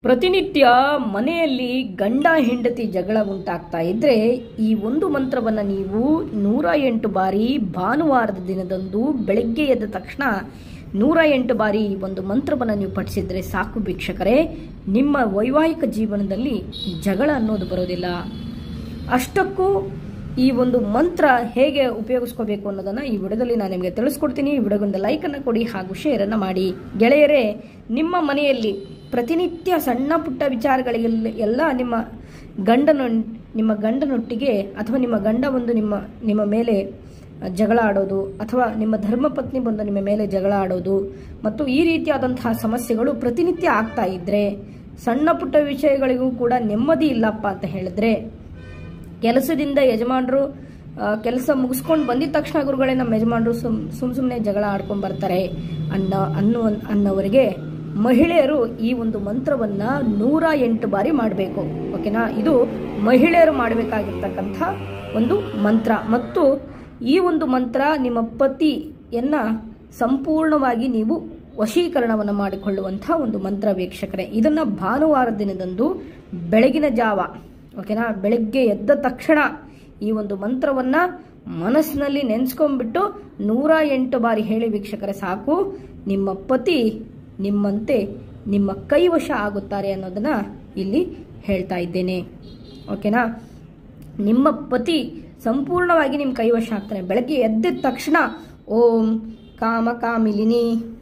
ಪ್ರತಿನಿತ್ಯ ಮನೆಯಲ್ಲಿ ಗಂಡ ಹೆಂಡತಿ ಜಗಳ ಉಂಟಾಗ್ತಾ ಇದ್ರೆ ಈ ಒಂದು ಮಂತ್ರವನ್ನು ನೀವು ನೂರ ಎಂಟು ಬಾರಿ ಭಾನುವಾರದ ದಿನದಂದು ಬೆಳಗ್ಗೆ ಎದ್ದ ತಕ್ಷಣ ನೂರ ಎಂಟು ಬಾರಿ ಈ ಒಂದು ಮಂತ್ರವನ್ನು ನೀವು ಪಠಿಸಿದ್ರೆ ಸಾಕು ವೀಕ್ಷಕರೇ ನಿಮ್ಮ ವೈವಾಹಿಕ ಜೀವನದಲ್ಲಿ ಜಗಳ ಅನ್ನೋದು ಬರೋದಿಲ್ಲ ಅಷ್ಟಕ್ಕೂ ಈ ಒಂದು ಮಂತ್ರ ಹೇಗೆ ಉಪಯೋಗಿಸ್ಕೋಬೇಕು ಅನ್ನೋದನ್ನ ಈ ವಿಡಿಯೋದಲ್ಲಿ ನಾನು ನಿಮಗೆ ತಿಳಿಸ್ಕೊಡ್ತೀನಿ ಈ ವಿಡಿಯೋಗೊಂದು ಲೈಕನ್ನು ಕೊಡಿ ಹಾಗೂ ಶೇರನ್ನು ಮಾಡಿ ಗೆಳೆಯರೇ ನಿಮ್ಮ ಮನೆಯಲ್ಲಿ ಪ್ರತಿನಿತ್ಯ ಸಣ್ಣ ಪುಟ್ಟ ವಿಚಾರಗಳಿಗೆಲ್ಲ ಎಲ್ಲ ನಿಮ್ಮ ಗಂಡನ ನಿಮ್ಮ ಗಂಡನೊಟ್ಟಿಗೆ ಅಥವಾ ನಿಮ್ಮ ಗಂಡ ಒಂದು ನಿಮ್ಮ ನಿಮ್ಮ ಮೇಲೆ ಜಗಳ ಆಡೋದು ಅಥವಾ ನಿಮ್ಮ ಧರ್ಮಪತ್ನಿ ಬಂದು ನಿಮ್ಮ ಮೇಲೆ ಜಗಳ ಆಡೋದು ಮತ್ತು ಈ ರೀತಿಯಾದಂತಹ ಸಮಸ್ಯೆಗಳು ಪ್ರತಿನಿತ್ಯ ಆಗ್ತಾ ಇದ್ರೆ ಸಣ್ಣ ಪುಟ್ಟ ವಿಷಯಗಳಿಗೂ ಕೂಡ ನೆಮ್ಮದಿ ಇಲ್ಲಪ್ಪ ಅಂತ ಹೇಳಿದ್ರೆ ಕೆಲಸದಿಂದ ಯಜಮಾನರು ಕೆಲಸ ಮುಗಿಸ್ಕೊಂಡು ಬಂದಿದ ತಕ್ಷಣ ಗುರುಗಳೇ ನಮ್ಮ ಯಜಮಾನರು ಸುಮ್ ಸುಮ್ ಸುಮ್ಮನೆ ಜಗಳ ಆಡ್ಕೊಂಡು ಬರ್ತಾರೆ ಅನ್ನೋ ಅನ್ನುವ ಅನ್ನೋವರಿಗೆ ಮಹಿಳೆಯರು ಈ ಒಂದು ಮಂತ್ರವನ್ನ ನೂರ ಎಂಟು ಬಾರಿ ಮಾಡಬೇಕು ಓಕೆನಾ ಇದು ಮಹಿಳೆಯರು ಮಾಡಬೇಕಾಗಿರ್ತಕ್ಕಂಥ ಒಂದು ಮಂತ್ರ ಮತ್ತು ಈ ಒಂದು ಮಂತ್ರ ನಿಮ್ಮ ಪತಿಯನ್ನ ಸಂಪೂರ್ಣವಾಗಿ ನೀವು ವಶೀಕರಣವನ್ನು ಮಾಡಿಕೊಳ್ಳುವಂತಹ ಒಂದು ಮಂತ್ರ ವೀಕ್ಷಕರೇ ಇದನ್ನ ಭಾನುವಾರ ದಿನದಂದು ಬೆಳಗಿನ ಜಾವ ಓಕೆನಾ ಬೆಳಗ್ಗೆ ಎದ್ದ ತಕ್ಷಣ ಈ ಒಂದು ಮಂತ್ರವನ್ನ ಮನಸ್ಸಿನಲ್ಲಿ ನೆನೆಸ್ಕೊಂಡ್ಬಿಟ್ಟು ನೂರ ಎಂಟು ಬಾರಿ ಹೇಳಿ ವೀಕ್ಷಕರೇ ಸಾಕು ನಿಮ್ಮ ಪತಿ ನಿಮ್ಮಂತೆ ನಿಮ್ಮ ಕೈವಶ ಆಗುತ್ತಾರೆ ಅನ್ನೋದನ್ನ ಇಲ್ಲಿ ಹೇಳ್ತಾ ಇದ್ದೇನೆ ಓಕೆನಾ ನಿಮ್ಮ ಪತಿ ಸಂಪೂರ್ಣವಾಗಿ ನಿಮ್ಮ ಕೈವಶ ಆಗ್ತಾನೆ ಬೆಳಗ್ಗೆ ಎದ್ದ ತಕ್ಷಣ ಓಂ ಕಾಮ ಕಾಮಿಲಿನಿ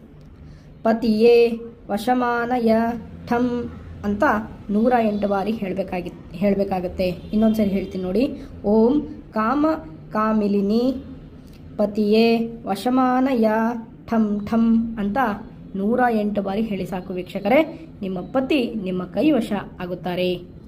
ಪತಿಯೇ ವಶಮಾನಯ ಠಂ ಅಂತ ನೂರ ಎಂಟು ಬಾರಿ ಹೇಳಬೇಕಾಗಿ ಹೇಳಬೇಕಾಗತ್ತೆ ಇನ್ನೊಂದ್ಸರಿ ಹೇಳ್ತೀನಿ ನೋಡಿ ಓಂ ಕಾಮ ಕಾಮಿಲಿನಿ ಪತಿಯೇ ವಶಮಾನಯ ಠಂ ಠಂ ಅಂತ ನೂರ ಎಂಟು ಬಾರಿ ಹೇಳಿ ಸಾಕು ವೀಕ್ಷಕರೇ ನಿಮ್ಮ ಪತಿ ನಿಮ್ಮ ಕೈವಶ ಆಗುತ್ತಾರೆ